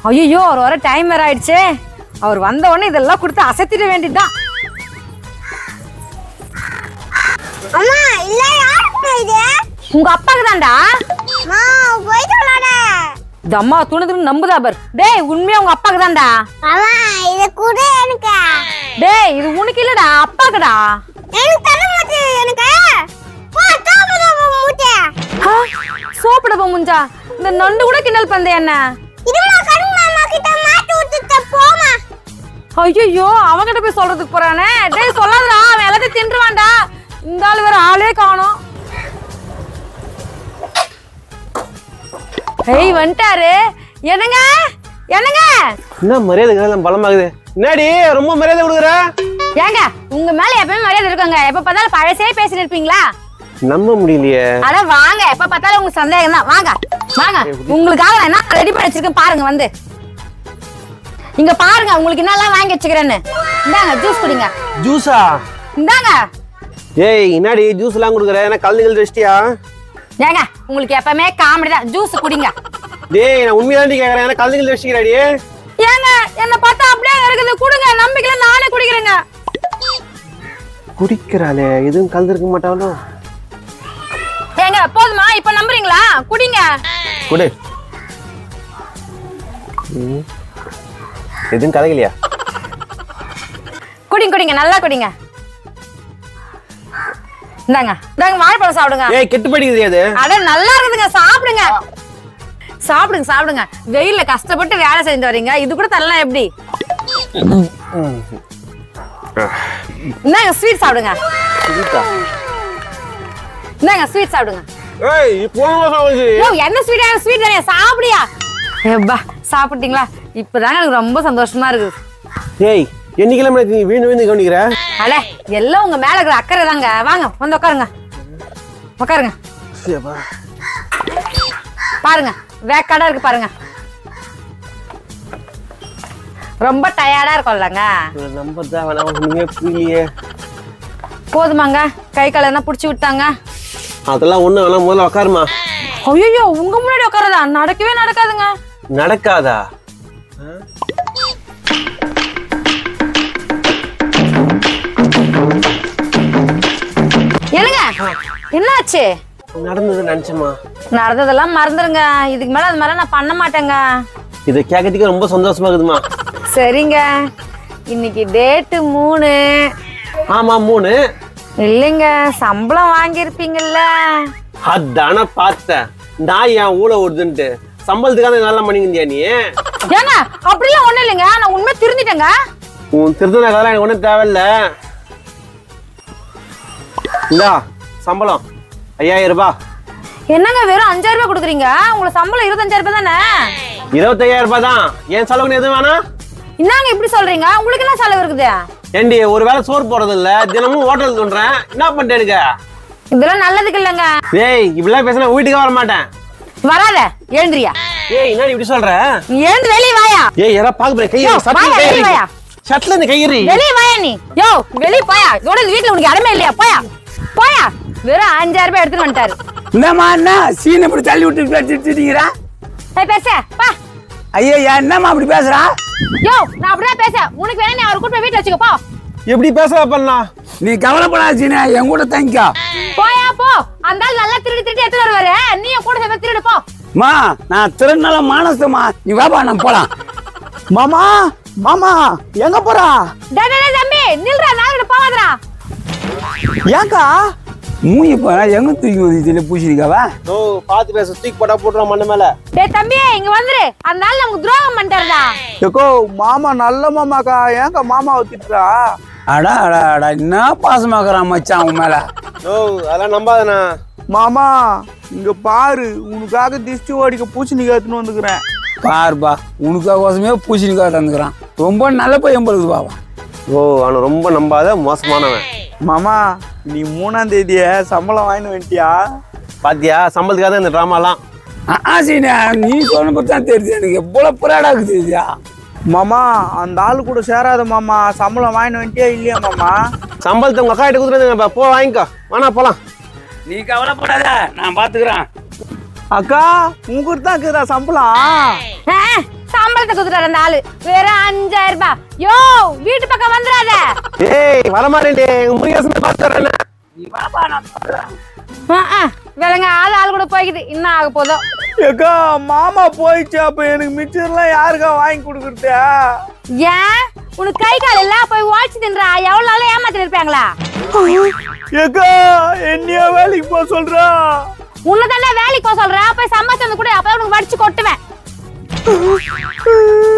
ஐயோ அவர் வர டைம் வேற ஆயிடுச்சே அவர் வந்த உடனே இதெல்லாம் கொடுத்து அசத்திட வேண்டியதுதான் அம்மா இல்ல யாருக்கு இது உங்க அப்பாக்கு தான்டா அம்மா போய் சொல்லாத இந்த அம்மா துணுதுன்னு நம்புதா பார் டேய் உண்மையா உங்க அப்பாக்கு தான்டா அம்மா இத கூட எனக்கு டேய் இது உனக்கு இல்லடா அப்பாக்குடா எனக்கு தர மாட்டேன் எனக்கு போ தாமத மூட்டை ஆ, சோப்பு டப்பா முஞ்சா இந்த நண்டு கூட கிண்டல் பந்த என்ன இதுமா கருண் மாமா கிட்ட மாட்டு விட்டுட்ட போமா ஐயோ அவன்கிட்ட போய் சொல்றதுக்கு போறானே டேய் சொல்லாதடா அவன் எல்லாத்தையும் தின்றுவான்டா இந்த ஆள் வேற ஆளே காணோம் ஏய் வந்துட்டாரு என்னங்க என்னங்க என்ன மரியாதை எல்லாம் பலமாகுது என்னடி ரொம்ப மரியாதை கொடுக்குற ஏங்க உங்க மேல எப்பவுமே மரியாதை இருக்குங்க எப்ப பார்த்தாலும் பழசே பேசிட்டு இருப்பீங்களா நம்ப முடியலையே அட வாங்க எப்ப பார்த்தாலும் உங்களுக்கு சந்தேகம் தான் வாங்க வாங்க உங்களுக்காக நான் என்ன ரெடி பண்ணி வச்சிருக்கேன் பாருங்க வந்து இங்க பாருங்க உங்களுக்கு என்னெல்லாம் வாங்கி வச்சுக்கிறேன்னு இந்தாங்க ஜூஸ் குடிங்க ஜூஸா இந்தாங்க ஏய் என்னடி ஜூஸ் எல்லாம் கொடுக்குற என்ன கலந்துகள் வச்சிட்டியா ஏங்க உங்களுக்கு எப்பவுமே காமெடி தான் ஜூஸ் குடிங்க டேய் நான் உண்மையாண்டி கேக்குறேன் என்ன கலந்துகள் வச்சிக்கிறாடி ஏங்க என்ன பார்த்தா அப்படியே இருக்குது குடுங்க நம்பிக்கையில நானே குடிக்கிறேங்க குடிக்கிறாளே எதுவும் கலந்துருக்க மாட்டாளோ ஏங்க போதுமா இப்ப நம்புறீங்களா குடிங்க குடு ம். எதுவும் கதைகளையா குடிங்க குடிங்க நல்லா குடிங்க இந்தாங்க இந்தாங்க வாழைப்பழம் சாப்பிடுங்க ஏய் கெட்டு படிக்குது அது அட நல்லா இருக்குதுங்க சாப்பிடுங்க சாப்பிடுங்க சாப்பிடுங்க வெயில்ல கஷ்டப்பட்டு வேலை செஞ்சு வரீங்க இது கூட தரலாம் எப்படி இந்தாங்க ஸ்வீட் சாப்பிடுங்க இந்தாங்க ஸ்வீட் சாப்பிடுங்க ஏய் இப்போ சொல்லுச்சு யோ என்ன ஸ்வீட் ஸ்வீட் தானே சாப்பிடியா ஏப்பா சாப்பிட்டீங்களா இப்பதாங்க எனக்கு ரொம்ப சந்தோஷமா இருக்குது ஏய் என்னைக்கெல்லாம் நீ வீணு வீணு கவனிக்கிற அட எல்லாம் உங்க மேல இருக்கிற அக்கறை தாங்க வாங்க வந்து உட்காருங்க உட்காருங்க பாருங்க வேக்காடா இருக்கு பாருங்க ரொம்ப டயர்டா இருக்கும்லங்க நம்பர் தான் வேணாம் ஒண்ணுமே புரியலையே போதுமாங்க கை கால் என்ன புடிச்சு விட்டாங்க அதெல்லாம் ஒண்ணு வேணாம் முதல்ல உட்காருமா ஐயோ உங்க முன்னாடி உட்காரதா நடக்கவே நடக்காதுங்க நடக்காதா என்னங்க என்னாச்சு நடந்தது நினைச்சமா நடந்ததெல்லாம் மறந்துருங்க இதுக்கு மேல அது மேல நான் பண்ண மாட்டேங்க இதை கேட்கறதுக்கு ரொம்ப சந்தோஷமா இருக்குதுமா சரிங்க இன்னைக்கு டேட்டு மூணு ஆமா மூணு இல்லைங்க சம்பளம் வாங்கியிருப்பீங்கல்ல அதான பார்த்தேன் நான் என் ஊழ ஓடுதுன்ட்டு சம்பளத்துக்கான நல்லா பண்ணிக்கிந்தியா நீ ஏங்க அப்படிலாம் ஒண்ணும் இல்லைங்க நான் உண்மை திருந்திட்டேங்க உன் திருத்தன கதை எனக்கு ஒன்றும் தேவையில்ல இந்தா சம்பளம் ஐயாயிரம் ரூபாய் என்னங்க வெறும் அஞ்சாயிரம் ரூபாய் கொடுக்குறீங்க உங்களுக்கு சம்பளம் இருபத்தஞ்சாயிரம் ரூபாய் தானே இருபத்தையாயிரம் ரூபாய் தான் என் செலவுக்கு எதுவும் வேணாம் என்னங்க இப்படி சொல்றீங்க உங்களுக்கு என்ன செலவு இருக்குது ஏண்டி ஒரு வேளை சோறு போடுறது இல்ல தினமும் ஹோட்டல் தோன்றேன் என்ன பண்ணிட்டு இருக்க இதெல்லாம் நல்லதுக்கு இல்லைங்க ஏய் இப்படிலாம் பேசினா வீட்டுக்கே வர மாட்டேன் வராத எழுந்திரியா ஏய் என்ன இப்படி சொல்ற நீ எழுந்து வெளியே வாயா ஏய் யாரா பாக்க போறேன் யோ, கையை வாயா, வெளிய வாயா. சட்டில இருந்து கையறி வெளியே வாயா நீ யோ வெளியே போயா இதோட இந்த வீட்டுல உனக்கு இடமே இல்லையா போயா போயா வெறும் அஞ்சாயிரம் ரூபாய் எடுத்துட்டு வந்துட்டாரு என்னம்மா என்ன சீனை இப்படி தள்ளி விட்டு திட்டுறீங்களா ஏய் பேச பா ஐயா என்னம்மா அப்படி பேசுறா யோ நான் அப்படிதான் பேச உனக்கு வேணா நீ அவர் கூட்டு போய் வீட்டுல வச்சுக்கோ போ எப்படி பேச பண்ணா நீ கவலைப்படாத சீனா என் கூட தங்கிக்கோ போயா போ அந்த ஆள் நல்லா திருடி திருடி எடுத்துட்டு வருவாரு நீயும் கூட சேர்ந்து திருடு போ மா நான் திருநெல்ல மானசமா நீ வாப்பா நான் போலாம் மாமா மாமா எங்க போறா டேய் டேய், டேய், தம்பி நில்றா நாளோட போவாதடா ஏங்கா மூஞ்சி போறா எங்க தூக்கி வந்து பூசிருக்காவா ஓ பாத்து பேச தூக்கி போட்டா போட்டுருவோம் மண்ணு மேல டேய் தம்பி இங்க வந்துரு அந்த ஆள் நமக்கு துரோகம் பண்ணிட்டாருடா ஏக்கோ மாமா நல்ல மாமாக்கா ஏங்க மாமாவை திட்டுறா அடா அடா அடா என்ன பாசமாக்குறான் மச்சான் அவன் மேல ஓ அதெல்லாம் நம்பாதண்ணா மாமா இங்க பாரு உனக்காக திஷ்டி ஓடிக்க பூசணிக்காய் எடுத்துன்னு வந்துக்கிறேன் பாருப்பா உனக்காக கோசமே பூசணிக்காய் தந்துக்கிறான் ரொம்ப நல்ல பையன் பொழுது பாவா ஓ அவனை ரொம்ப நம்பாத மோசமானவன் மாமா நீ மூணாம் தேதிய சம்பளம் வாங்கிட்டு வந்துட்டியா பாத்தியா சம்பளத்துக்காக தான் இந்த ட்ராமாலாம் ஆ சீனா நீ சொன்ன பத்தி தான் தெரியுது எனக்கு எவ்வளவு புறாடாக்கு தெரியுதா மாமா அந்த ஆளு கூட சேராத மாமா சம்பளம் வாங்கிட்டு வந்துட்டியா இல்லையா மாமா சம்பளத்தை உங்க அக்கா கிட்ட கொடுத்துருங்க போ வாங்கிக்கோ வேணா போலாம் நீ கவலைப்படாத நான் பாத்துக்கிறேன் அக்கா உங்ககிட்ட தான் இருக்குதா சம்பளம் ஆ, சம்பளத்துக்கு அந்த ஆளு வெறும் அஞ்சாயிரம் ரூபாய் யோ வீட்டு பக்கம் வந்துடாத ஏய் வரமாட்டேன் எங்க முருகேசன் பார்த்து வரேன் நீ வாப்பா நான் சொல்றேன் வேலைங்க ஆள் ஆள் கூட போய்க்குது என்ன ஆக போதோ ஏக்கா மாமா போயிடுச்சு அப்ப எனக்கு மிச்சர்லாம் யாருக்கா வாங்கி கொடுக்குறது ஏன் உனக்கு கை கால் இல்ல போய் உழைச்சு தின்றா எவ்வளவு நாள் ஏமாத்திட்டு இருப்பாங்களா ஏக்கா என்னையா வேலைக்கு போக சொல்றா உன்னை தானே வேலைக்கு போக சொல்றேன் போய் சம்பாதிச்சு வந்து கூட அப்பதான் உனக்கு வடிச்சு கொட்டுவேன்